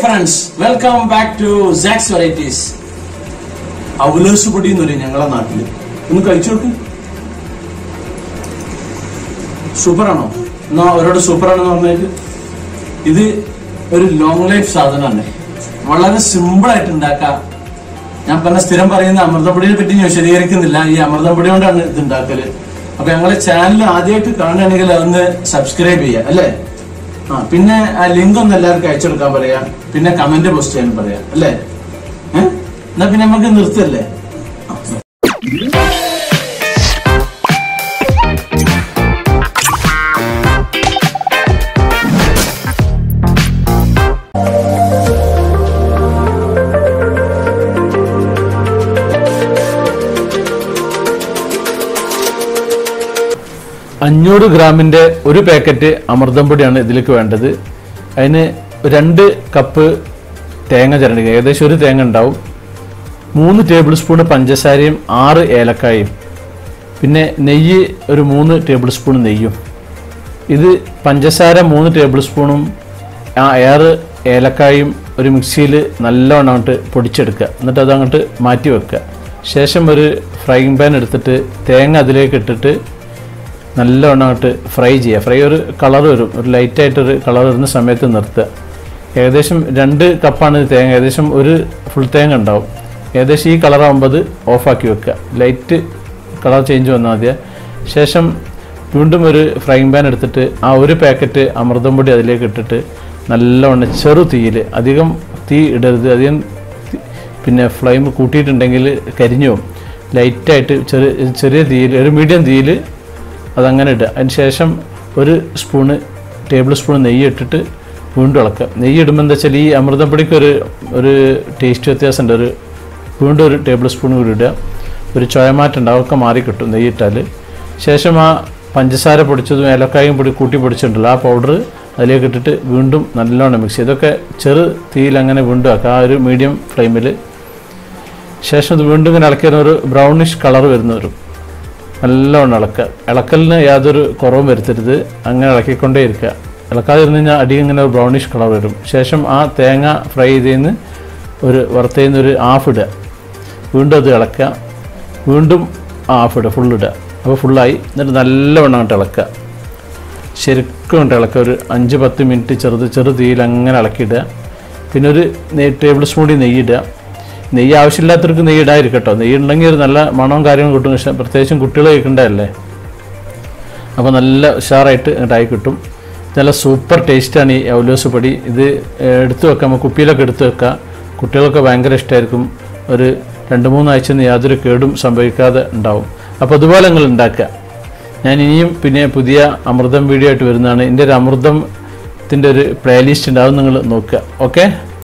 Friends welcome back to Saks varieties അവലോസ് പൊടി എന്ന് പറയും ഞങ്ങളെ നാട്ടില് ഒന്ന് കഴിച്ചു നോക്ക് സൂപ്പറാണോ എന്നാ അവരോട് സൂപ്പറാണെന്ന് പറഞ്ഞാല് ഇത് ഒരു ലോങ് ലൈഫ് സാധനമാണ് വളരെ സിമ്പിൾ ആയിട്ട് ഉണ്ടാക്കാം ഞാൻ പറഞ്ഞ സ്ഥിരം പറയുന്ന അമൃതപ്പൊടിയെ പറ്റി ഞാൻ വിശദീകരിക്കുന്നില്ല ഈ അമൃതപ്പൊടി കൊണ്ടാണ് ഇത് ഉണ്ടാക്കല് അപ്പൊ ഞങ്ങളെ ചാനൽ ആദ്യമായിട്ട് കാണുകയാണെങ്കിൽ അതൊന്ന് സബ്സ്ക്രൈബ് ചെയ്യുക അല്ലേ ആ പിന്നെ ആ ലിങ്ക് ഒന്ന് എല്ലാവർക്കും അയച്ചു കൊടുക്കാൻ പറയാ പിന്നെ കമന്റ് പോസ്റ്റ് ചെയ്യാൻ പറയാ അല്ലേ ഏ? എന്നാ പിന്നെ നമുക്ക് നിർത്തല്ലേ ആ. അഞ്ഞൂറ് ഗ്രാമിന്റെ ഒരു പാക്കറ്റ് അമൃതം പൊടിയാണ് ഇതിലേക്ക് വേണ്ടത് അതിന് രണ്ട് കപ്പ് തേങ്ങ ചിരണ്ടുക ഏകദേശം ഒരു തേങ്ങ ഉണ്ടാവും മൂന്ന് ടേബിൾ സ്പൂൺ പഞ്ചസാരയും ആറ് ഏലക്കായും പിന്നെ നെയ്യ് ഒരു മൂന്ന് ടേബിൾ സ്പൂൺ നെയ്യും ഇത് പഞ്ചസാര മൂന്ന് ടേബിൾ സ്പൂണും ആ ഏറ് ഏലക്കായും ഒരു മിക്സിയിൽ നല്ലോണം അങ്ങോട്ട് പൊടിച്ചെടുക്കുക എന്നിട്ട് അത് അങ്ങോട്ട് മാറ്റി വെക്കുക ശേഷം ഒരു ഫ്രൈങ് പാൻ എടുത്തിട്ട് തേങ്ങ അതിലേക്ക് ഇട്ടിട്ട് നല്ലോണം അങ്ങോട്ട് ഫ്രൈ ചെയ്യുക ഫ്രൈ ഒരു കളർ വരും ഒരു ലൈറ്റായിട്ടൊരു കളർ വരുന്ന സമയത്ത് നിർത്തുക ഏകദേശം രണ്ട് കപ്പാണ് ഇത് തേങ്ങ ഏകദേശം ഒരു ഫുൾ തേങ്ങ ഉണ്ടാവും ഏകദേശം ഈ കളറാകുമ്പോൾ അത് ഓഫാക്കി വെക്കുക ലൈറ്റ് കളർ ചേഞ്ച് വന്നാൽ മതിയെ ശേഷം വീണ്ടും ഒരു ഫ്രൈങ് പാൻ എടുത്തിട്ട് ആ ഒരു പാക്കറ്റ് അമൃതം പൊടി അതിലേക്ക് ഇട്ടിട്ട് നല്ലവണ്ണം ചെറു തീയിൽ അധികം തീ ഇടരുത് അധികം തി- പിന്നെ ഫ്ലെയിം കൂട്ടിയിട്ടുണ്ടെങ്കിൽ കരിഞ്ഞു പോകും ലൈറ്റായിട്ട് ചെറിയ ചെറിയ തീയിൽ ഒരു മീഡിയം തീയിൽ അതങ്ങനെ ഇടുക അതിന് ശേഷം ഒരു സ്പൂണ് ടേബിൾ സ്പൂൺ നെയ്യ് ഇട്ടിട്ട് വീണ്ടും ഇളക്കുക നെയ്യ് ഇടുമ്പോൾ എന്താ വെച്ചാൽ ഈ അമൃതപ്പൊടിക്ക് ഒരു ഒരു ടേസ്റ്റ് വ്യത്യാസമുണ്ട് ഒരു വീണ്ടും ഒരു ടേബിൾ സ്പൂൺ കൂടി ഇടുക ഒരു ചൊയമാറ്റം ഉണ്ട് അതൊക്കെ മാറി കിട്ടും നെയ്യ് ഇട്ടാൽ ശേഷം ആ പഞ്ചസാര പൊടിച്ചതും ഏലക്കായും പൊടി കൂട്ടി പൊടിച്ചിട്ടുണ്ടല്ലോ ആ പൗഡർ അതിലേക്ക് ഇട്ടിട്ട് വീണ്ടും നല്ലോണം മിക്സ് ചെയ്യും ഇതൊക്കെ ചെറു തീയിൽ അങ്ങനെ വീണ്ടും ആക്കുക ആ ഒരു മീഡിയം ഫ്ലെയിമിൽ ശേഷം ഇത് വീണ്ടും ഇങ്ങനെ ഇളക്കി വരുന്ന ഒരു ബ്രൗണിഷ് കളർ വരുന്ന വരും നല്ലോണം ഇളക്കുക ഇളക്കലിന് യാതൊരു കുറവും വരുത്തരുത് അങ്ങനെ ഇളക്കിക്കൊണ്ടേ ഇരിക്കുക ഇളക്കാതെ ഇരുന്ന് കഴിഞ്ഞാൽ അടി ഇങ്ങനെ ഒരു ബ്രൗണിഷ് കളർ വരും ശേഷം ആ തേങ്ങ ഫ്രൈ ചെയ്തതിന് ഒരു വറുത്തതിന് ഒരു ഹാഫ് ഇടുക വീണ്ടും അത് ഇളക്കുക വീണ്ടും ഹാഫ് ഇടുക ഫുൾ ഇടുക അപ്പോൾ ഫുള്ളായി എന്നിട്ട് നല്ലവണ്ണം അങ്ങോട്ട് ഇളക്കുക ശരിക്കും കൊണ്ട് ഇളക്കുക ഒരു അഞ്ച് പത്ത് മിനിറ്റ് ചെറുത് ചെറു തീയിൽ അങ്ങനെ ഇളക്കിയിടുക പിന്നെ ഒരു നെയ് ടേബിൾ സ്പൂണിൽ നെയ്യ് ഇടുക നെയ്യ് ആവശ്യമില്ലാത്തവർക്ക് നെയ്യ് ഇടാതിരിക്കട്ടോ നെയ്യ് ഉണ്ടെങ്കിൽ ഒരു നല്ല മണവും കാര്യങ്ങളും കിട്ടും പക്ഷേ പ്രത്യേകിച്ചും കുട്ടികൾ കഴിക്കേണ്ടതല്ലേ അപ്പോൾ നല്ല ഉഷാറായിട്ട് ഉണ്ടായി കിട്ടും നല്ല സൂപ്പർ ടേസ്റ്റാണ് ഈ ഔലോസ് പൊടി ഇത് ഏഹ്, എടുത്തു വെക്കാം നമുക്ക് കുപ്പിയിലൊക്കെ എടുത്തു വെക്കാം കുട്ടികൾക്ക് ഭയങ്കര ഇഷ്ടമായിരിക്കും ഒരു രണ്ട് മൂന്നാഴ്ച യാതൊരു കേടും സംഭവിക്കാതെ ഉണ്ടാവും അപ്പോൾ അതുപോലെ നിങ്ങൾ ഉണ്ടാക്കുക ഞാൻ ഇനിയും പിന്നെ പുതിയ അമൃതം വീഡിയോ ആയിട്ട് വരുന്നതാണ് എൻ്റെ ഒരു അമൃതത്തിൻ്റെ ഒരു പ്ലേലിസ്റ്റ് ഉണ്ട് അത് നിങ്ങൾ നോക്കുക ഓക്കെ